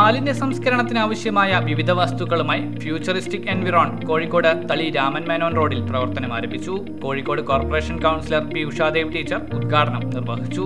മാലിന്യ സംസ്കരണത്തിന് ആവശ്യമായ വിവിധ വസ്തുക്കളുമായി ഫ്യൂച്ചറിസ്റ്റിക് എൻവിറോൺ കോഴിക്കോട് തളി രാമൻ മേനോൻ റോഡിൽ പ്രവർത്തനം ആരംഭിച്ചു Kozhikode corporation councillor P Ushadev teacher ഉദ്ഘാടനം നിർവഹിച്ചു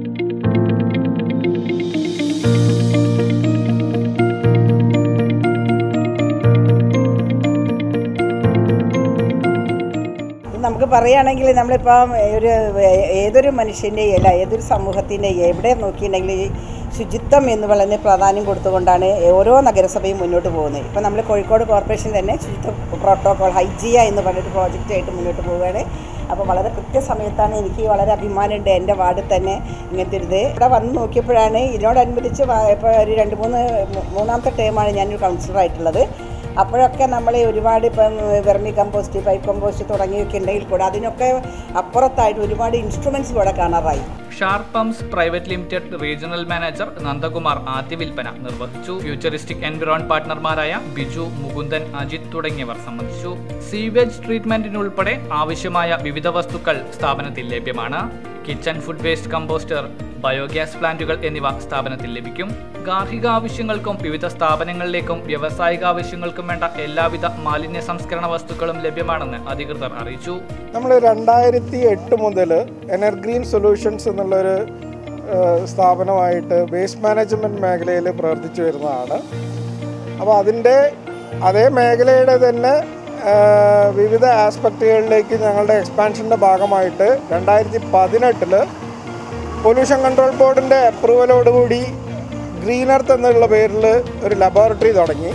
നമുക്ക് പറയുകയാണെങ്കിൽ നമ്മളിപ്പം ഒരു ഏതൊരു മനുഷ്യൻ്റെ അല്ല ഏതൊരു സമൂഹത്തിൻ്റെ എവിടെ നോക്കിയിട്ടുണ്ടെങ്കിൽ ഈ ശുചിത്വം എന്ന് പറയുന്ന പ്രാധാന്യം കൊടുത്തുകൊണ്ടാണ് ഓരോ നഗരസഭയും മുന്നോട്ട് പോകുന്നത് ഇപ്പം നമ്മൾ കോഴിക്കോട് കോർപ്പറേഷൻ തന്നെ ശുചിത്വ പ്രോട്ടോകോൾ ഹൈജിയ എന്ന് പറഞ്ഞൊരു പ്രോജക്റ്റായിട്ട് മുന്നോട്ട് പോവുകയാണ് അപ്പോൾ വളരെ കൃത്യസമയത്താണ് എനിക്ക് വളരെ അഭിമാനമുണ്ട് എൻ്റെ വാർഡിൽ തന്നെ ഇങ്ങനത്തെ ഒരു ഇത് ഇവിടെ വന്ന് നോക്കിയപ്പോഴാണ് ഇതിനോടനുബന്ധിച്ച് വ- ഇപ്പോൾ ഒരു രണ്ട് മൂന്ന് മൂ- മൂന്നാമത്തെ ടേമാണ് ഞാനൊരു കൗൺസിലറായിട്ടുള്ളത് അപ്പോഴൊക്കെ നമ്മൾ ഒരുപാട് ഇപ്പം വെർമി കമ്പോസ്റ്റ് പൈപ്പ് കമ്പോസ്റ്റ് തുടങ്ങിയൊക്കെ ഉണ്ടെങ്കിൽ കൂടെ അതിനൊക്കെ അപ്പുറത്തായിട്ട് ഒരുപാട് ഇൻസ്ട്രുമെൻറ്റ്സ് ഇവിടെ കാണാറായി sharp pumps private limited regional manager Nandakumar ആദ്യ വിൽപ്പന നിർവഹിച്ചു ഫ്യൂച്ചറിസ്റ്റിക് എൻവിറോൺ പാർട്ട്ണർമാരായ ബിജു മുകുന്ദൻ അജിത് തുടങ്ങിയവർ സംബന്ധിച്ചു സീവേജ് ട്രീറ്റ്മെന്റിനുൾപ്പെടെ ആവശ്യമായ വിവിധ വസ്തുക്കൾ സ്ഥാപനത്തിൽ ലഭ്യമാണ് kitchen food waste composter biogas പ്ലാന്റുകൾ എന്നിവ സ്ഥാപനത്തിൽ ലഭിക്കും ഗാർഹിക ആവശ്യങ്ങൾക്കും വിവിധ സ്ഥാപനങ്ങളിലേക്കും വ്യാവസായിക ആവശ്യങ്ങൾക്കും വേണ്ട എല്ലാവിധ മാലിന്യ സംസ്കരണ വസ്തുക്കളും ലഭ്യമാണെന്ന് അധികൃതർ അറിയിച്ചു നമ്മൾ രണ്ടായിരത്തി എട്ട് മുതൽ എനർഗ്രീൻ സൊല്യൂഷൻസ് എന്നുള്ളൊരു ഏഹ്, സ്ഥാപനമായിട്ട് വേസ്റ്റ് മാനേജ്മെൻറ്റ് മേഖലയിൽ പ്രവർത്തിച്ചു വരുന്നതാണ് അപ്പോൾ അതിൻ്റെ അതേ മേഖലയുടെ തന്നെ ഏഹ്, വിവിധ ആസ്പെക്റ്റുകളിലേക്ക് ഞങ്ങളുടെ എക്സ്പാൻഷൻ്റെ ഭാഗമായിട്ട് രണ്ടായിരത്തി പതിനെട്ടിൽ പൊല്യൂഷൻ കൺട്രോൾ ബോർഡിൻ്റെ അപ്രൂവലോടുകൂടി ഗ്രീൻ എർത്ത് എന്നുള്ള പേരിൽ ഒരു ലബോറട്ടറി തുടങ്ങി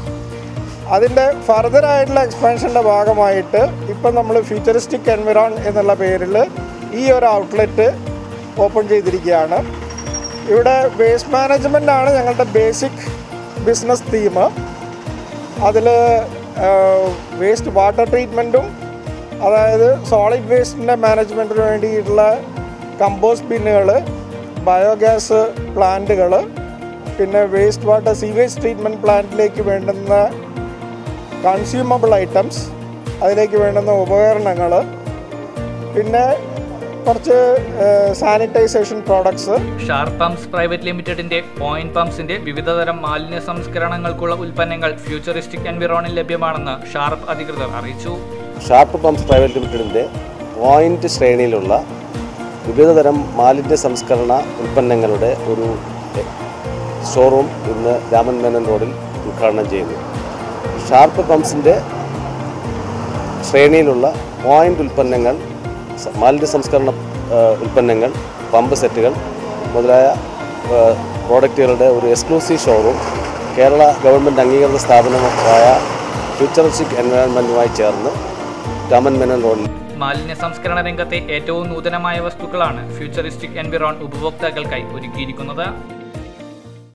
അതിൻ്റെ ഫർദർ ആയിട്ടുള്ള എക്സ്പാൻഷൻ്റെ ഭാഗമായിട്ട് ഇപ്പം നമ്മൾ ഫ്യൂച്ചറിസ്റ്റിക് എൻവിറോൺ എന്നുള്ള പേരിൽ ഈ ഒരു ഔട്ട്ലെറ്റ് ഓപ്പൺ ചെയ്തിരിക്കുകയാണ് ഇവിടെ വേസ്റ്റ് മാനേജ്മെൻ്റ് ആണ് ഞങ്ങളുടെ ബേസിക് ബിസിനസ് തീം അതിൽ വേസ്റ്റ് വാട്ടർ ട്രീറ്റ്മെൻറ്റും അതായത് സോളിഡ് വേസ്റ്റിൻ്റെ മാനേജ്മെൻറ്റിന് വേണ്ടിയിട്ടുള്ള കമ്പോസ്റ്റ് ബിന്നുകൾ ബയോഗ്യാസ് പ്ലാന്റുകൾ പിന്നെ വേസ്റ്റ് വാട്ടർ സീവേജ് ട്രീറ്റ്മെൻറ്റ് പ്ലാന്റിലേക്ക് വേണ്ടുന്ന കൺസ്യൂമബിൾ ഐറ്റംസ് അതിലേക്ക് വേണ്ടുന്ന ഉപകരണങ്ങൾ പിന്നെ കുറച്ച് sanitization products sharp pumps private ലിമിറ്റഡിന്റെ പോയിന്റ് പമ്പ്സിന്റെ വിവിധതരം മാലിന്യ സംസ്കരണങ്ങൾക്കുള്ള ഉൽപ്പന്നങ്ങൾ ഫ്യൂച്ചറിസ്റ്റിക് എൻവിറോണിൽ ലഭ്യമാണെന്ന് ഷാർപ്പ് അധികൃതർ അറിയിച്ചു ഷാർപ്പ് പമ്പ്സ് പ്രൈവറ്റ് ലിമിറ്റഡിൻ്റെ പോയിന്റ് ശ്രേണിയിലുള്ള വിവിധതരം മാലിന്യ സംസ്കരണ ഉൽപ്പന്നങ്ങളുടെ ഒരു ഷോറൂം ഇന്ന് രാമൻ മേനൻ റോഡിൽ ഉദ്ഘാടനം ചെയ്യുന്നു ഷാർപ്പ് പമ്പ്സിൻ്റെ ശ്രേണിയിലുള്ള പോയിന്റ് ഉൽപ്പന്നങ്ങൾ സ- മാലിന്യ സംസ്കരണ ആ, ഉൽപ്പന്നങ്ങൾ പമ്പ് സെറ്റുകൾ മുതലായ ആ, പ്രോഡക്റ്റുകളുടെ ഒരു എക്സ്ക്ലൂസീവ് ഷോറൂം കേരള ഗവൺമെൻറ് അംഗീകൃത സ്ഥാപനമായ ഫ്യൂച്ചറിസ്റ്റിക് എൻവയോൺമെൻറ്റുമായി ചേർന്ന് രാമൻ മേനൻ റോഡിൽ മാലിന്യ സംസ്കരണ രംഗത്തെ ഏറ്റവും നൂതനമായ വസ്തുക്കളാണ് ഫ്യൂച്ചറിസ്റ്റിക് എൻവിറോൺ ഉപഭോക്താക്കൾക്കായി ഒരുക്കിയിരിക്കുന്നത്